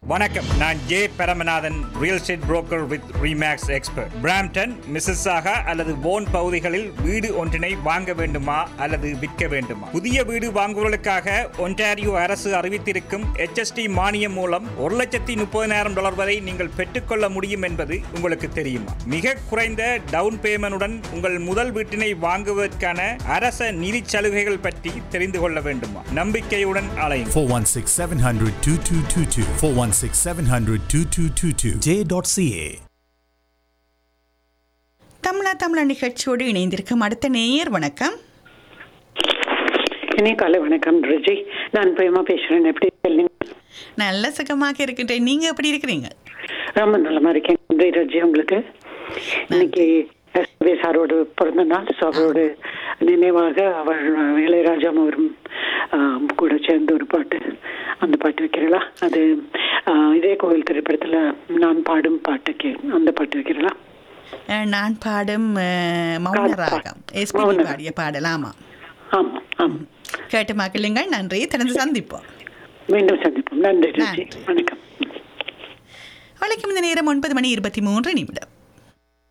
வணக்கம் நான் J Paramanathan real estate broker with Remax expert Brampton Mississauga அல்லது போன் பகுதிகளில் வீடு ஒன்றினை வாங்க வேண்டுமா அல்லது விற்க வேண்டுமா புதிய வீடு வாங்குவதற்காக ஒன்டாரியோ அரசு அறிவித்திருக்கும் HST மானியம் மூலம் ஒரு லட்சத்தி முப்பதினாயிரம் டாலர் வரை நீங்கள் பெற்றுக்கொள்ள முடியும் என்பது உங்களுக்கு தெரியுமா மிக குறைந்த டவுன் பேமெண்டுடன் உங்கள் முதல் வீட்டினை வாங்குவதற்கான அரச நிதி சலுகைகள் பற்றி தெரிந்து கொள்ள வேண்டுமா நம்பிக்கையுடன் அலையும் 416 700 2222. 416 700 2222. J.ca. தமிழா தமிழா நிகழ்ச்சியோடு இணைந்திருக்கும் அடுத்த நேயர் வணக்கம் இனி காலை வணக்கம் ரிஜி நான் பிரேமா பேசுறேன் எப்படி இருக்கீங்க நல்ல சுகமாக இருக்கின்றேன் நீங்க எப்படி இருக்கிறீங்க ரொம்ப நல்லமா இருக்கேன் நன்றி ரஜி உங்களுக்கு இன்னைக்கு எஸ்பி சாரோட பிறந்த நாள் ஸோ அவரோட நினைவாக அவர் இளையராஜா அவரும் ஆம், கூட சேர்ந்து ஒரு பாட்டு அந்த பாட்டு வைக்கிறீங்களா அது ஆ, இதே கோவில் திரைப்படத்துல நான் பாடும் பாட்டுக்கு அந்த பாட்டு வைக்கிறீங்களா அஹ், நான் பாடும் அஹ், மௌன காதல் ராகம் பாடல். எஸ்பிபி மௌன பாடிய பாடல் ஆமா ஆமா ஆமா கேட்டு மக்களுங்கள் நன்றி திறந்து சந்திப்போம் மீண்டும் சந்திப்போம் நன்றி ரஜி நன்றி. வணக்கம் வழக்கம் இந்த நேரம் ஒன்பது மணி இருபத்தி மூன்று நிமிடம்